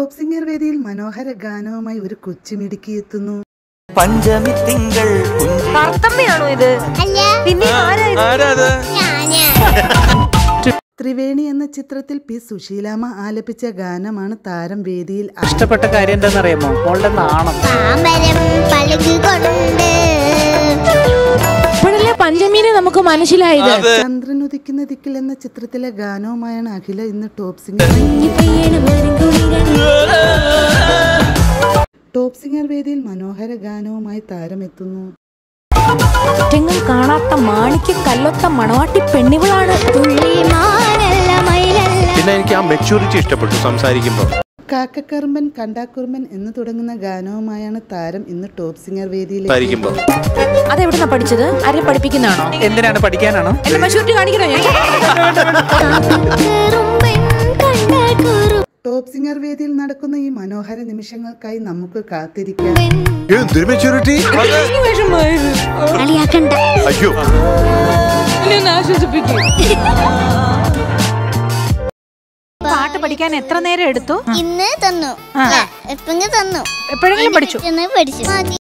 Top singer വേദിയിൽ മനോഹര ഗാനവുമായി ഒരു കൊച്ചുമിടുക്കി എത്തുന്നു പഞ്ചമി തിങ്കൾ കുഞ്ചി കറുത്തമ്മയാണോ ഇത് പിന്നെ ആരാ ഇത്? ത്രിവേണി എന്ന ചിത്രത്തിൽ പി സുശീലാമ്മ ആലപിച്ച ഗാനമാണ് താരം വേദിയിൽ ആ- ഇഷ്ടപ്പെട്ട കാര്യം എന്താണെന്നറിയാമോ മോളുടെ നാണം താമരം പളുകുകൊണ്ട് ഇപ്പോഴല്ലേ പഞ്ചമീനെ നമുക്ക് മനസ്സിലായത് ചന്ദ്രൻ ഉദിക്കുന്ന ദിക്കിൽ എന്ന ചിത്രത്തിലെ ഗാനവുമായാണ് അഖില ഇന്ന് ടോപ്പ് സിംഗർ ടോപ്പ് സിംഗർ വേദിയിൽ മനോഹര ഗാനവുമായി താരം എത്തുന്നു കുറ്റങ്ങൾ കാണാത്ത മാണിക്ക് കല്ലൊത്ത മണവാട്ടി പെണ്ണിവളാണ് തുള്ളിമാനല്ല മയിലല്ല പിന്നെ എനിക്ക് ആ മെച്യൂരിറ്റി ഇഷ്ടപ്പെട്ടു സംസാരിക്കുമ്പോൾ കാക്കക്കറുമ്പൻ കണ്ടാക്കുറുമ്പൻ എന്ന് തുടങ്ങുന്ന ഗാനവുമായാണ് താരം ഇന്ന് ടോപ്പ് സിംഗർ വേദിയിൽ സംസാരിക്കുമ്പോൾ അതെവിടുന്നാ പഠിച്ചത് ആരെ പഠിപ്പിക്കുന്നതാണോ എന്തിനാണ് പഠിക്കാനാണോ എന്റെ മഷൂരിറ്റി കാണിക്കണോ ഞാൻ കുറുമ്പൻ കണ്ടാൽ കുറു ടോപ്പ് സിംഗർ വേദിയിൽ നടക്കുന്ന ഈ മനോഹര നിമിഷങ്ങൾക്കായി നമുക്ക് കാത്തിരിക്കാം എന്തൊരു മെച്യൂരിറ്റി കളിയാക്കണ്ട അയ്യോ പാട്ട് പഠിക്കാൻ എത്ര നേരം എടുത്തു ഇന്ന് തന്നു എപ്പെങ്കിലും തന്നു എപ്പോഴെങ്കിലും പഠിച്ചു ഇന്ന് പഠിച്ചു മതി